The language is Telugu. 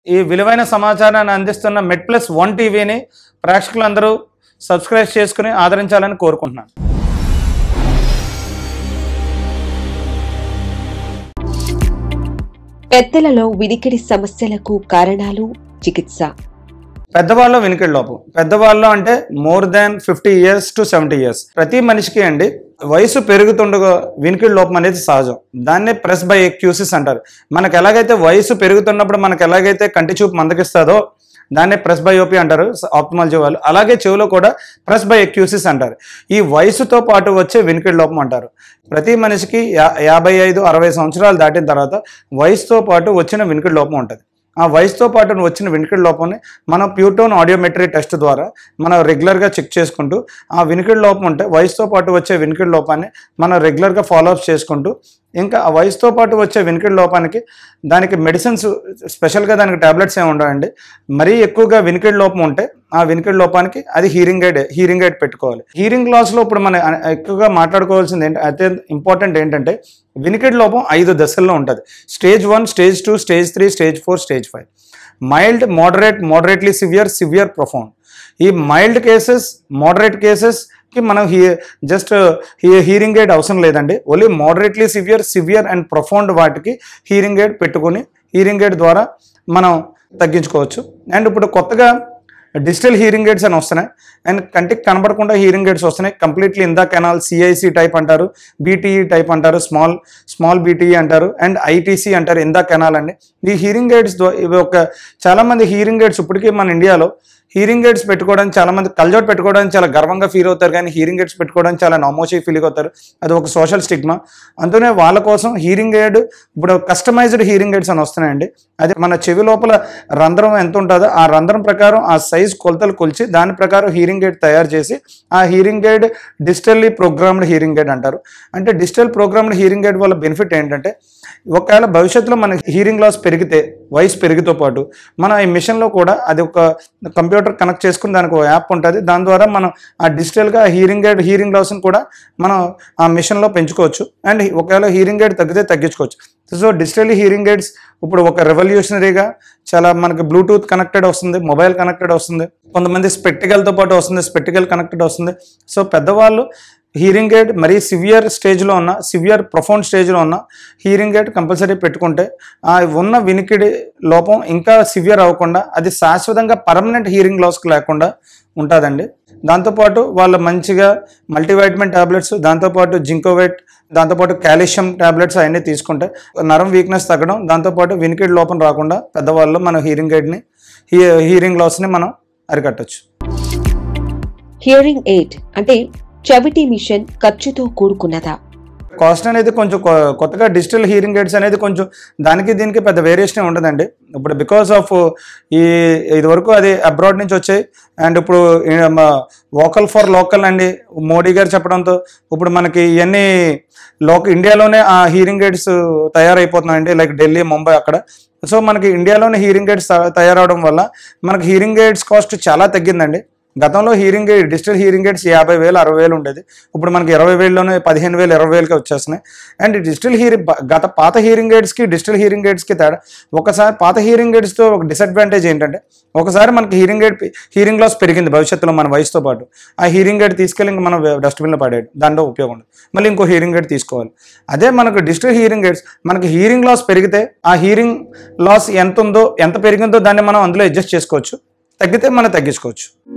ఈ విలువైన సమాచారాన్ని అందిస్తున్న మెడ్ ప్లస్ వన్ టీవీని ప్రేక్షకులందరూ సబ్స్క్రైబ్ చేసుకుని ఆదరించాలని కోరుకుంటున్నాను పెద్దలలో వినికిడి సమస్యలకు కారణాలు చికిత్స పెద్దవాళ్ళు వినికిడి లోపం పెద్దవాళ్ళు అంటే more than fifty years to seventy years ప్రతి మనిషికి అండి వయసు పెరుగుతుండగా వినికిడి లోపం అనేది సహజం దాన్నే ప్రెస్ బై ఎక్యూసిస్ అంటారు మనకు ఎలాగైతే వయసు పెరుగుతున్నప్పుడు మనకు ఎలాగైతే కంటి చూపు మందకిస్తుందో దాన్నే ప్రెస్ బయోపీ అంటారు ఆప్టమాలజీ వాళ్ళు అలాగే చెవిలో కూడా ప్రెస్ బై ఎక్యూసిస్ అంటారు ఈ వయసుతో పాటు వచ్చే వినికిడి లోపం అంటారు ప్రతి మనిషికి యా యాభై ఐదు అరవై సంవత్సరాలు దాటిన తర్వాత వయసుతో పాటు వచ్చిన వినికిడి లోపం ఉంటుంది ఆ వయసుతో పాటు వచ్చిన వినికిడి లోపాన్ని మనం ప్యూటోన్ ఆడియోమెట్రీ టెస్ట్ ద్వారా మనం రెగ్యులర్గా చెక్ చేసుకుంటూ ఆ వినికిడి లోపం ఉంటే వయసుతో పాటు వచ్చే వినికిడి లోపాన్ని మనం రెగ్యులర్గా ఫాలోఅప్ చేసుకుంటూ ఇంకా ఆ వయసుతో పాటు వచ్చే వినికిడి లోపానికి దానికి మెడిసిన్స్ స్పెషల్గా దానికి టాబ్లెట్స్ ఏమి ఉండవండి మరీ ఎక్కువగా వినికిడి లోపం ఉంటే ఆ వినికిడి లోపానికి అది హీరింగ్ ఎయిడ్ హీరింగ్ ఎయిడ్ పెట్టుకోవాలి హీరింగ్ లాస్లో ఇప్పుడు మనం అ- ఎక్కువగా మాట్లాడుకోవాల్సింది ఏంటి అత్యంత ఇంపార్టెంట్ ఏంటంటే వినికిడి లోపం ఐదు దశల్లో ఉంటుంది stage one stage two stage three stage four stage five mild moderate moderately severe severe profound ఈ మైల్డ్ కేసెస్ మోడరేట్ కేసెస్కి మనం హీ జస్ట్ హీరింగ్ ఎయిడ్ అవసరం లేదండి only moderately severe severe and profound వాటికి హీరింగ్ ఎయిడ్ పెట్టుకుని హీరింగ్ ఎయిడ్ ద్వారా మనం తగ్గించుకోవచ్చు అండ్ ఇప్పుడు కొత్తగా డిజిటల్ హీరింగ్ ఎయిడ్స్ అని వస్తున్నాయి అండ్ కంటికి కనబడకుండా హీరింగ్ ఎయిడ్స్ వస్తున్నాయి completely in the canal CIC type అంటారు బీటీఈ టైప్ అంటారు స్మాల్ స్మాల్ బీటీఈ అంటారు అండ్ ఐటీసీ అంటారు ఇందా కెనాల్ అండి ఈ హీరింగ్ ఎయిడ్స్ ఇవి ఒక చాలామంది హీరింగ్ ఎయిడ్స్ ఇప్పటికీ మన ఇండియాలో హీరింగ్ ఎయిడ్స్ పెట్టుకోవడానికి చాలా మంది కల్జోట్ పెట్టుకోవడానికి చాలా గర్వంగా ఫీల్ అవుతారు కానీ హీరింగ్ ఎయిడ్స్ పెట్టుకోవడానికి చాలా నామోషి ఫీల్ అవుతారు అది ఒక సోషల్ స్టిగ్మా అందుకనే వాళ్ళ కోసం హీరింగ్ ఎయిడ్ ఇప్పుడు కస్టమైజ్డ్ హీరింగ్ ఎయిడ్స్ అని వస్తున్నాయండి అది మన చెవి లోపల రంధ్రం ఎంత ఉంటుందో ఆ రంధ్రం ప్రకారం ఆ సైజ్ కొలతలు కొలిచి దాని ప్రకారం హీరింగ్ ఎయిడ్ తయారు చేసి ఆ hearing aid digitally programmed hearing aid అంటారు అంటే డిజిటల్ ప్రోగ్రామ్డ్ హీరింగ్ ఎయిడ్ వల్ల బెనిఫిట్ ఏంటంటే ఒకవేళ భవిష్యత్తులో మన హీరింగ్ లాస్ పెరిగితే వయసు పెరిగితో పాటు మన ఈ మిషన్లో కూడా అది ఒక కంప్యూటర్ కనెక్ట్ చేసుకుని దానికి ఒక యాప్ ఉంటుంది దాని ద్వారా మనం ఆ డిజిటల్గా హీరింగ్ ఎయిడ్ హీరింగ్ లాస్ని కూడా మనం ఆ మిషన్లో పెంచుకోవచ్చు అండ్ ఒకవేళ హీరింగ్ ఎయిడ్ తగ్గితే తగ్గించుకోవచ్చు సో డిజిటల్ హీరింగ్ ఎయిడ్స్ ఇప్పుడు ఒక రెవల్యూషనరీగా చాలా మనకి బ్లూటూత్ కనెక్టెడ్ వస్తుంది మొబైల్ కనెక్టెడ్ వస్తుంది కొంతమంది స్పెక్టికల్తో పాటు వస్తుంది స్పెక్టికల్ కనెక్టెడ్ వస్తుంది సో పెద్దవాళ్ళు హీరింగ్ ఎయిడ్ మరీ సివియర్ స్టేజ్లో ఉన్న సివియర్ ప్రొఫౌండ్ స్టేజ్లో ఉన్న హీరింగ్ ఎయిడ్ కంపల్సరీ పెట్టుకుంటే ఆ ఉన్న వినికిడి లోపం ఇంకా సివియర్ అవ్వకుండా అది శాశ్వతంగా పర్మనెంట్ హీరింగ్ లాస్కి లేకుండా ఉంటుందండి దాంతోపాటు వాళ్ళు మంచిగా మల్టీవైటమిన్ టాబ్లెట్స్ దాంతోపాటు జింకోవేట్ దాంతోపాటు కాల్షియం టాబ్లెట్స్ అవన్నీ తీసుకుంటే నరం వీక్నెస్ తగ్గడం దాంతోపాటు వినికిడి లోపం రాకుండా పెద్దవాళ్ళు మన హీరింగ్ ఎయిడ్ని హీ హీరింగ్ లాస్ని మనం అరికట్టచ్చు హియరింగ్ ఎయిడ్ అంటే చెవిటి మిషన్ ఖర్చుతో కూడుకున్నదా కాస్ట్ అనేది కొంచెం కొ- కొత్తగా డిజిటల్ హీరింగ్ ఎయిడ్స్ అనేది కొంచెం దానికి దీనికి పెద్ద వేరియేషన్ ఉండదండి ఇప్పుడు బికాస్ ఆఫ్ ఈ ఇది వరకు అది అబ్రాడ్ నుంచి వచ్చాయి అండ్ ఇప్పుడు వోకల్ ఫర్ లోకల్ అండి మోడీ గారు చెప్పడంతో ఇప్పుడు మనకి ఇవన్నీ లోక ఇండియాలోనే ఆ హీరింగ్ ఎయిడ్స్ తయారైపోతున్నాయండి లైక్ ఢిల్లీ ముంబై అక్కడ సో మనకి ఇండియాలోనే హీరింగ్ ఎయిడ్స్ తయారవడం వల్ల మనకి హీరింగ్ ఎయిడ్స్ కాస్ట్ చాలా తగ్గిందండి గతంలో hearing aid digital hearing aids యాభై వేలు అరవై వేలు ఉండేది ఇప్పుడు మనకి ఇరవై వేలలోనే పదిహేను వేలు ఇరవై వేలకి వచ్చేస్తున్నాయి అండ్ డిజిటల్ హీరింగ్ గత పాత హీరింగ్ ఎయిడ్స్కి డిజిటల్ హీరింగ్ ఎయిడ్స్కి తేడా ఒకసారి పాత హీరింగ్ ఎయిడ్స్తో ఒక డిసడ్వాంటేజ్ ఏంటంటే ఒకసారి మనకి హీరింగ్ ఎయిడ్ హీరింగ్ లాస్ పెరిగింది భవిష్యత్తులో మన వయసుతో పాటు ఆ హీరింగ్ ఎయిడ్ తీసుకెళ్ళి ఇంక మనం డస్ట్బిన్లో పడేయడం దాంట్లో ఉపయోగం ఉండదు మళ్ళీ ఇంకో హీరింగ్ ఎయిడ్ తీసుకోవాలి అదే మనకు డిజిటల్ హీరింగ్ ఎయిడ్స్ మనకి హీరింగ్ లాస్ పెరిగితే ఆ హీరింగ్ లాస్ ఎంత ఉందో ఎంత పెరిగిందో దాన్ని మనం అందులో అడ్జస్ట్ చేసుకోవచ్చు తగ్గితే మనం తగ్గించుకోవచ్చు